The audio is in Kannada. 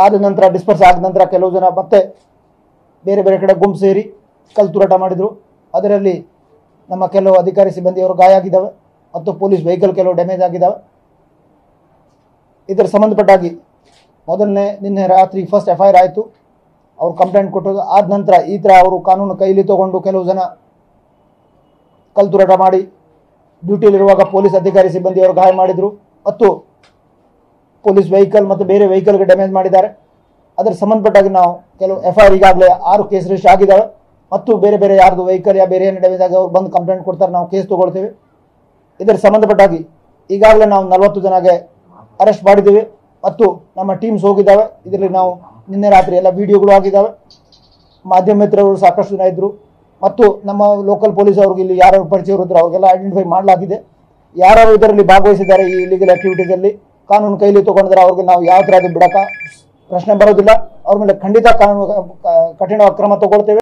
ಆದ ನಂತರ ಡಿಸ್ಪರ್ಸ್ ಆದ ನಂತರ ಕೆಲವು ಜನ ಮತ್ತೆ ಬೇರೆ ಬೇರೆ ಕಡೆ ಗುಂಪು ಸೇರಿ ಕಲ್ಲು ತೂರಾಟ ಮಾಡಿದರು ಅದರಲ್ಲಿ ನಮ್ಮ ಕೆಲವು ಅಧಿಕಾರಿ ಸಿಬ್ಬಂದಿಯವರು ಗಾಯ ಆಗಿದ್ದಾವೆ ಮತ್ತು ಪೊಲೀಸ್ ವೆಹಿಕಲ್ ಕೆಲವು ಡ್ಯಾಮೇಜ್ ಆಗಿದ್ದಾವೆ ಇದರ ಸಂಬಂಧಪಟ್ಟಾಗಿ ಮೊದಲನೇ ನಿನ್ನೆ ರಾತ್ರಿ ಫಸ್ಟ್ ಎಫ್ ಐ ಆರ್ ಆಯಿತು ಅವ್ರು ಕಂಪ್ಲೇಂಟ್ ಕೊಟ್ಟರು ಆದ ನಂತರ ಈ ಥರ ಅವರು ಕಾನೂನು ಕೈಲಿ ತಗೊಂಡು ಕೆಲವು ಜನ ಕಲ್ಲು ತೂರಾಟ ಮಾಡಿ ಡ್ಯೂಟಿಯಲ್ಲಿರುವಾಗ ಪೊಲೀಸ್ ಅಧಿಕಾರಿ ಸಿಬ್ಬಂದಿಯವರು ಗಾಯ ಮಾಡಿದರು ಮತ್ತು ಪೊಲೀಸ್ ವೆಹಿಕಲ್ ಮತ್ತು ಬೇರೆ ವೆಹಿಕಲ್ಗೆ ಡ್ಯಾಮೇಜ್ ಮಾಡಿದ್ದಾರೆ ಅದರ ಸಂಬಂಧಪಟ್ಟಾಗಿ ನಾವು ಕೆಲವು ಎಫ್ ಐ ಆರ್ ಈಗಾಗಲೇ ಆರು ಕೇಸ್ ರಿಜಿಸ್ಟರ್ ಆಗಿದ್ದಾವೆ ಮತ್ತು ಬೇರೆ ಬೇರೆ ಯಾರ್ದು ವೆಹಿಕಲ್ ಯಾ ಬೇರೆ ಏನು ಡ್ಯಾಮೇಜ್ ಆಗಿ ಅವ್ರು ಬಂದು ಕಂಪ್ಲೇಂಟ್ ಕೊಡ್ತಾರೆ ನಾವು ಕೇಸ್ ತೊಗೊಳ್ತೇವೆ ಇದರ ಸಂಬಂಧಪಟ್ಟಾಗಿ ಈಗಾಗಲೇ ನಾವು ನಲವತ್ತು ಜನಗೆ ಅರೆಸ್ಟ್ ಮಾಡಿದ್ದೀವಿ ಮತ್ತು ನಮ್ಮ ಟೀಮ್ಸ್ ಹೋಗಿದ್ದಾವೆ ಇದರಲ್ಲಿ ನಾವು ನಿನ್ನೆ ರಾತ್ರಿ ಎಲ್ಲ ವಿಡಿಯೋಗಳು ಆಗಿದ್ದಾವೆ ಮಾಧ್ಯಮ ಮಿತ್ರರು ಸಾಕಷ್ಟು ಜನ ಇದ್ದರು ಮತ್ತು ನಮ್ಮ ಲೋಕಲ್ ಪೊಲೀಸ್ ಅವ್ರಿಗೆ ಇಲ್ಲಿ ಯಾರು ಪರಿಚಯರು ಇದ್ರು ಅವ್ರಿಗೆಲ್ಲ ಐಡೆಂಟಿಫೈ ಮಾಡಲಾಗಿದೆ ಯಾರು ಇದರಲ್ಲಿ ಭಾಗವಹಿಸಿದ್ದಾರೆ ಈ ಇಲಿಗಲ್ ಆಕ್ಟಿವಿಟೀಸಲ್ಲಿ ಕಾನೂನು ಕೈಲಿ ತೊಗೊಂಡಿದ್ದಾರೆ ಅವ್ರಿಗೆ ನಾವು ಯಾವ ಥರ ಅದು ಬಿಡಕ ಪ್ರಶ್ನೆ ಬರೋದಿಲ್ಲ ಅವ್ರ ಮೇಲೆ ಖಂಡಿತ ಕಾನೂನು ಕಠಿಣ ಕ್ರಮ ತಗೊಳ್ತೇವೆ